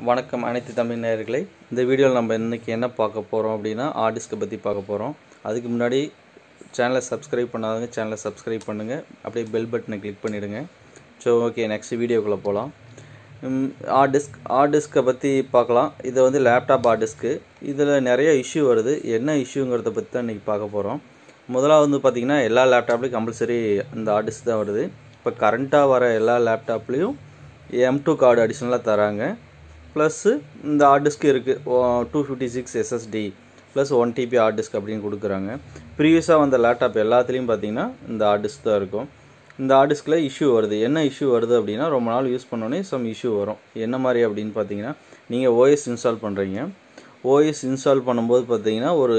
வணக்கம் அனைத்து தமிழ் நேயர்களே இந்த வீடியோவில் நம்ம இன்றைக்கி என்ன பார்க்க போகிறோம் அப்படின்னா ஆர்டிஸ்க்கை பற்றி பார்க்க போகிறோம் அதுக்கு முன்னாடி சேனலை சப்ஸ்கிரைப் பண்ணாதவங்க சேனலை சப்ஸ்கிரைப் பண்ணுங்கள் அப்படியே பெல் பட்டனை கிளிக் பண்ணிவிடுங்க ஸோ ஓகே நெக்ஸ்ட் வீடியோக்குள்ளே போகலாம் ஆர்டிஸ்க் ஆர்டிஸ்க்கை பற்றி பார்க்கலாம் இது வந்து லேப்டாப் ஆர்டிஸ்க்கு இதில் நிறைய இஷ்யூ வருது என்ன இஷ்யூங்கிறத பற்றி தான் இன்றைக்கி பார்க்க போகிறோம் முதலாவது வந்து பார்த்திங்கன்னா எல்லா லேப்டாப்லேயும் கம்பல்சரி இந்த ஆர்டிஸ்க் தான் வருது இப்போ கரண்ட்டாக வர எல்லா லேப்டாப்லேயும் எம் டூ கார்டு அடிஷ்னலாக தராங்க ப்ளஸ்ஸு இந்த ஹார்ட் டிஸ்க் இருக்குது two fifty six SSD plus one TB hard disk அப்படின்னு கொடுக்குறாங்க ப்ரீவியஸாக வந்த லேப்டாப் எல்லாத்துலேயும் பார்த்தீங்கன்னா இந்த ஹார்ட் டிஸ்க் தான் இருக்கும் இந்த ஹார்ட் டிஸ்கில் இஷ்யூ வருது என்ன இஷ்யூ வருது அப்படின்னா ரொம்ப நாள் யூஸ் பண்ணோன்னே சம் இஷ்யூ வரும் என்ன மாதிரி அப்படின்னு பார்த்தீங்கன்னா நீங்கள் ஓஎஸ் இன்ஸ்டால் பண்ணுறீங்க ஓஎஸ் இன்ஸ்டால் பண்ணும்போது பார்த்தீங்கன்னா ஒரு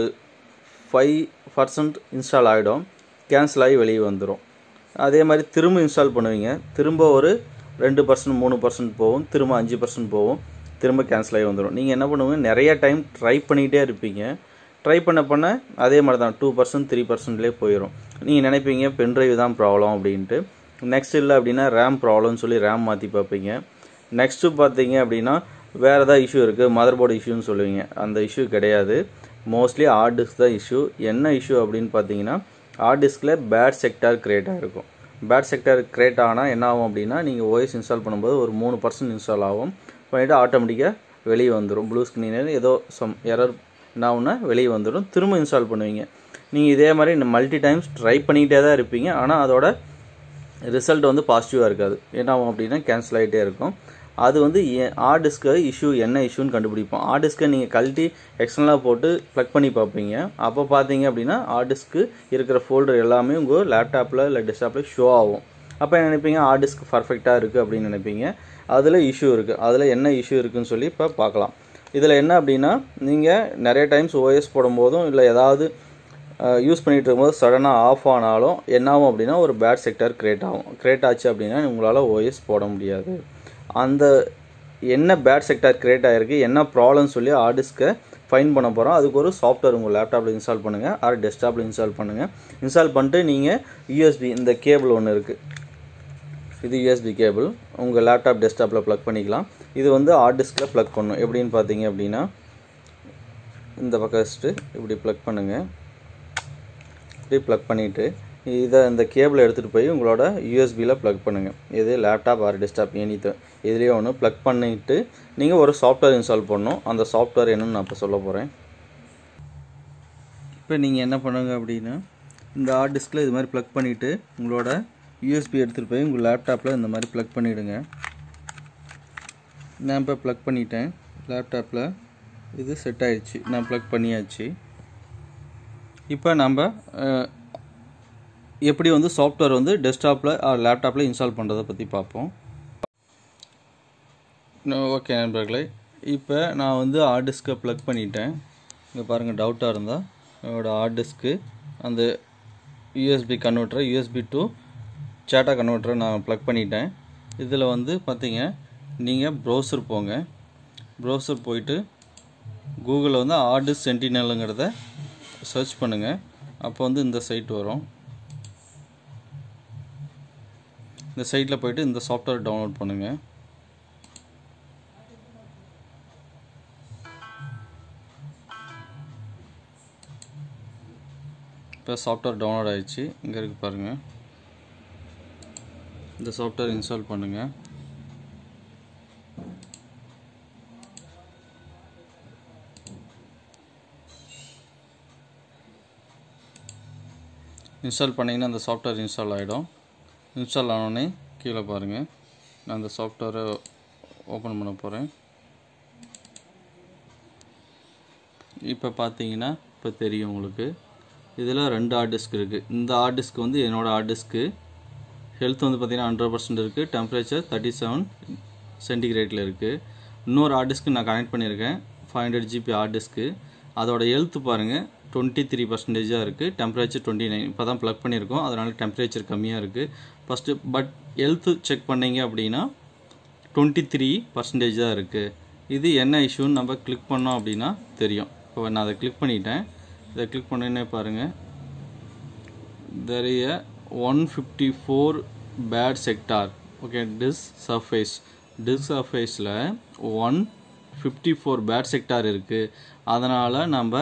ஃபைவ் பர்சன்ட் இன்ஸ்டால் ஆகிடும் கேன்சல் ஆகி வெளியே வந்துடும் அதே மாதிரி திரும்ப இன்ஸ்டால் பண்ணுவீங்க திரும்ப ஒரு ரெண்டு பர்சன்ட் மூணு பர்சன்ட் போகும் திரும்ப அஞ்சு பர்சன்ட் போகும் திரும்ப கேன்சல் ஆகி வந்துடும் நீங்கள் என்ன பண்ணுவீங்க நிறைய டைம் ட்ரை பண்ணிக்கிட்டே இருப்பீங்க ட்ரை பண்ண பண்ண அதே மாதிரி தான் டூ பர்சன்ட் த்ரீ பர்சன்ட்லேயே போயிடும் நீங்கள் நினைப்பீங்க பென்ட்ரைவ் தான் ப்ராப்ளம் அப்படின்ட்டு நெக்ஸ்ட் இல்லை அப்படின்னா ரேம் ப்ராப்ளம்னு சொல்லி ரேம் மாற்றி பார்ப்பீங்க நெக்ஸ்ட்டு பார்த்தீங்க அப்படின்னா வேறு ஏதாவது இஷ்யூ இருக்குது மதர் போர்டு இஷ்யூன்னு சொல்லுவீங்க அந்த இஷ்யூ கிடையாது மோஸ்ட்லி ஹார்ட் டிஸ்க் தான் இஷ்யூ என்ன இஷ்யூ அப்படின்னு பார்த்தீங்கன்னா ஹார்ட் டிஸ்கில் பேட் செக்டார் க்ரியேட் ஆகிருக்கும் பேட் செக்டார் க்ரியேட் ஆனால் என்ன ஆகும் அப்படின்னா நீங்கள் ஓஎஸ் இன்ஸ்டால் பண்ணும்போது ஒரு மூணு பர்சன்ட் இன்ஸ்டால் ஆகும் பண்ணிவிட்டு ஆட்டோமேட்டிக்காக வெளியே வந்துடும் ப்ளூ ஸ்க்ரீனில் ஏதோ சம் எரர் என்ன ஆகுனா வெளியே வந்துடும் திரும்ப இன்ஸ்டால் பண்ணுவீங்க நீங்கள் இதே மாதிரி இந்த மல்டி டைம்ஸ் ட்ரை பண்ணிக்கிட்டே தான் இருப்பீங்க ஆனால் அதோட ரிசல்ட் வந்து பாசிட்டிவாக இருக்காது என்ன ஆகும் அப்படின்னா கேன்சல் ஆகிட்டே இருக்கும் அது வந்து ஹார்ட் டிஸ்க்கு இஷ்யூ என்ன இஷ்யூன்னு கண்டுபிடிப்போம் ஹார்ட் டிஸ்க்கை நீங்கள் கழட்டி எக்ஸ்டர்னலாக போட்டு ப்ளக் பண்ணி பார்ப்பீங்க அப்போ பார்த்தீங்க அப்படின்னா ஹார்ட் டிஸ்க்கு இருக்கிற ஃபோல்டர் எல்லாமே உங்கள் லேப்டாப்பில் இல்லை டெஸ்க்டாப்பில் ஷோ ஆகும் அப்போ என்ன நினைப்பீங்க ஹார்ட் டிஸ்க் பர்ஃபெக்டாக இருக்குது அப்படின்னு நினைப்பீங்க அதில் இஷ்யூ இருக்குது அதில் என்ன இஷ்யூ இருக்குதுன்னு சொல்லி இப்போ பார்க்கலாம் இதில் என்ன அப்படின்னா நீங்கள் நிறைய டைம்ஸ் ஓஎஸ் போடும்போதும் இல்லை ஏதாவது யூஸ் பண்ணிகிட்டு இருக்கும்போது சடனாக ஆஃப் ஆனாலும் என்ன ஆகும் அப்படின்னா ஒரு பேட் செக்டர் க்ரியேட் ஆகும் க்ரியேட் ஆச்சு அப்படின்னா உங்களால் ஓஎஸ் போட முடியாது அந்த என்ன பேட் செக்டார் க்ரியேட் ஆகிருக்கு என்ன ப்ராப்ளம் சொல்லி ஆர்டிஸ்க்கை ஃபைன் பண்ண போகிறோம் அதுக்கு ஒரு சாஃப்ட்வேர் உங்கள் லேப்டாப்பில் இன்ஸ்டால் பண்ணுங்கள் ஆர் டெஸ்க்டாப்பில் இன்ஸ்டால் பண்ணுங்கள் இன்ஸ்டால் பண்ணிட்டு நீங்கள் யூஎஸ்பி இந்த கேபிள் ஒன்று இருக்குது இது யூஎஸ்பி கேபிள் உங்கள் லேப்டாப் டெஸ்க்டாப்பில் ப்ளக் பண்ணிக்கலாம் இது வந்து ஹார்ட் டிஸ்கில் ப்ளக் பண்ணணும் எப்படின்னு பார்த்தீங்க அப்படின்னா இந்த பக்கம் வச்சுட்டு இப்படி ப்ளக் பண்ணுங்கள் இப்படி ப்ளக் பண்ணிவிட்டு இதை இந்த கேபிளை எடுத்துகிட்டு போய் உங்களோட யூஎஸ்பியில் ப்ளக் பண்ணுங்கள் இது லேப்டாப் ஆர் டெஸ்க்டாப் எனி இதுலேயே ஒன்று ப்ளக் பண்ணிவிட்டு நீங்கள் ஒரு சாஃப்ட்வேர் இன்ஸ்டால் பண்ணணும் அந்த சாஃப்ட்வேர் என்னன்னு நான் இப்போ சொல்ல போகிறேன் இப்போ நீங்கள் என்ன பண்ணுங்க அப்படின்னா இந்த ஹார்ட் டிஸ்கில் இது மாதிரி ப்ளக் பண்ணிவிட்டு உங்களோட யூஎஸ்பி எடுத்துகிட்டு போய் உங்கள் லேப்டாப்பில் இந்த மாதிரி ப்ளக் பண்ணிவிடுங்க நான் இப்போ ப்ளக் பண்ணிட்டேன் லேப்டாப்பில் இது செட் ஆயிடுச்சு நான் ப்ளக் பண்ணியாச்சு இப்போ நம்ம எப்படி வந்து சாஃப்ட்வேர் வந்து டெஸ்க்டாப்பில் லேப்டாப்பில் இன்ஸ்டால் பண்ணுறதை பற்றி பார்ப்போம் ஓகே நண்பர்களே இப்போ நான் வந்து ஹார்ட் டிஸ்க்கை ப்ளக் பண்ணிட்டேன் இங்கே பாருங்கள் டவுட்டாக இருந்தால் என்னோடய ஹார்ட் டிஸ்க்கு அந்த யூஎஸ்பி கன்வெர்ட்டரை யூஎஸ்பி டு சேட்டா கன்வெர்ட்டரை நான் ப்ளக் பண்ணிட்டேன் இதில் வந்து பார்த்தீங்க நீங்கள் ப்ரௌசர் போங்க ப்ரௌசர் போயிட்டு கூகுளில் வந்து ஹார்ட் டிஸ்க் சென்டினலுங்கிறத சர்ச் பண்ணுங்கள் அப்போ வந்து இந்த சைட் வரும் இந்த சைட்டில் போயிட்டு இந்த சாஃப்ட்வேர் டவுன்லோட் பண்ணுங்கள் இப்போ சாஃப்ட்வேர் டவுன்லோட் ஆகிடுச்சு இங்கே இருக்குது பாருங்கள் இந்த சாஃப்ட்வேர் இன்ஸ்டால் பண்ணுங்கள் இன்ஸ்டால் பண்ணிங்கன்னா அந்த சாஃப்ட்வேர் இன்ஸ்டால் ஆகிடும் இன்ஸ்டால் ஆனோடனே கீழே பாருங்கள் நான் அந்த சாஃப்ட்வேரை ஓப்பன் பண்ண போகிறேன் இப்போ பார்த்தீங்கன்னா இப்போ தெரியும் உங்களுக்கு இதில் ரெண்டு ஹார்ட் டிஸ்க் இருக்குது இந்த ஹார்ட் டிஸ்க் வந்து என்னோடய ஹார்ட் டிஸ்க்கு ஹெல்த் வந்து பார்த்திங்கன்னா ஹண்ட்ரட் பர்சன்ட் இருக்குது டெம்பரேச்சர் தேர்ட்டி செவன் சென்டிகிரேட்டில் இருக்குது இன்னொரு ஹார்ட் டிஸ்க்கு நான் கனெக்ட் பண்ணியிருக்கேன் ஃபைவ் ஹண்ட்ரட் ஜிபி ஹார்ட் டிஸ்க்கு அதோட ஹெல்த் பாருங்கள் டுவெண்ட்டி த்ரீ பர்சன்டேஜாக இருக்குது டெம்பரேச்சர் டுவெண்ட்டி நைன் இப்போ தான் ப்ளக் பண்ணியிருக்கோம் அதனால் டெம்பரேச்சர் கம்மியாக இருக்குது ஃபஸ்ட்டு பட் ஹெல்த்து செக் பண்ணிங்க அப்படின்னா டுவெண்ட்டி த்ரீ பர்சன்டேஜ் தான் இருக்குது இது என்ன இஷ்யூன்னு நம்ம கிளிக் பண்ணோம் அப்படின்னா தெரியும் இப்போ நான் அதை கிளிக் பண்ணிட்டேன் இதை கிளிக் பண்ணே பாருங்கள் தெரிய one fifty four bad sector okay disk surface disk சர்ஃபேஸில் one fifty four bad sector இருக்குது அதனால் நம்ம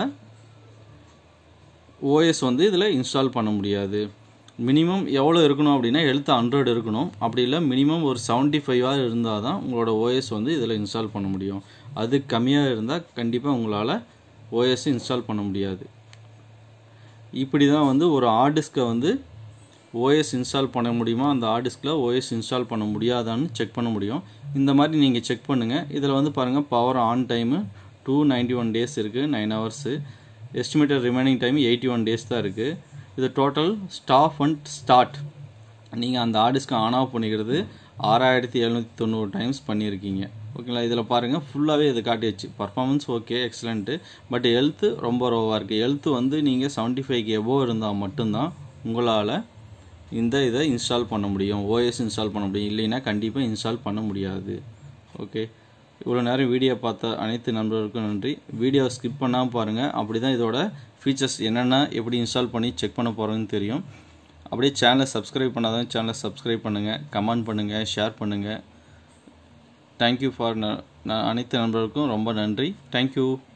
ஓஎஸ் வந்து இதில் இன்ஸ்டால் பண்ண முடியாது மினிமம் எவ்வளோ இருக்கணும் அப்படின்னா எழுத்து ஹண்ட்ரட் இருக்கணும் அப்படி இல்லை மினிமம் ஒரு செவன்ட்டி ஃபைவாக இருந்தால் தான் உங்களோட ஓஎஸ் வந்து இதில் இன்ஸ்டால் பண்ண முடியும் அது கம்மியாக இருந்தால் கண்டிப்பாக உங்களால் ஓஎஸ் இன்ஸ்டால் பண்ண முடியாது இப்படி தான் வந்து ஒரு ஹார்ட் டிஸ்கை வந்து ஓஎஸ் இன்ஸ்டால் பண்ண முடியுமா அந்த ஹார்ட் டிஸ்கில் ஓஎஸ் இன்ஸ்டால் பண்ண முடியாதான்னு செக் பண்ண முடியும் இந்த மாதிரி நீங்கள் செக் பண்ணுங்கள் இதில் வந்து பாருங்கள் power on time two ninety one days இருக்குது nine hours estimated remaining time eighty one days தான் இருக்குது இது டோட்டல் ஸ்டாஃப் அண்ட் ஸ்டார்ட் நீங்கள் அந்த ஹார்ட் டிஸ்கை ஆன் ஆஃப் பண்ணிக்கிறது ஆறாயிரத்தி எழுநூற்றி தொண்ணூறு டைம்ஸ் பண்ணியிருக்கீங்க ஓகேங்களா இதில் பாருங்கள் ஃபுல்லாகவே இது காட்டிடுச்சு performance okay excellent but health ரொம்ப ரோவாக இருக்குது ஹெல்த்து வந்து நீங்கள் செவன்ட்டி ஃபைவ்க்கு எபோ இருந்தால் மட்டும்தான் உங்களால் இந்த இதை இன்ஸ்டால் பண்ண முடியும் ஓஎஸ் இன்ஸ்டால் பண்ண முடியும் இல்லைன்னா கண்டிப்பாக இன்ஸ்டால் பண்ண முடியாது ஓகே இவ்வளோ நேரம் வீடியோ பார்த்த அனைத்து நண்பர்களுக்கும் நன்றி வீடியோ ஸ்கிப் பண்ணாமல் பாருங்கள் அப்படி தான் இதோட ஃபீச்சர்ஸ் என்னென்ன எப்படி இன்ஸ்டால் பண்ணி செக் பண்ண போகிறோன்னு தெரியும் அப்படியே சேனலை சப்ஸ்கிரைப் பண்ணாதான் சேனலை சப்ஸ்கிரைப் பண்ணுங்கள் கமெண்ட் பண்ணுங்கள் ஷேர் பண்ணுங்கள் தேங்க்யூ ஃபார் அனைத்து நண்பர்களுக்கும் ரொம்ப நன்றி தேங்க்யூ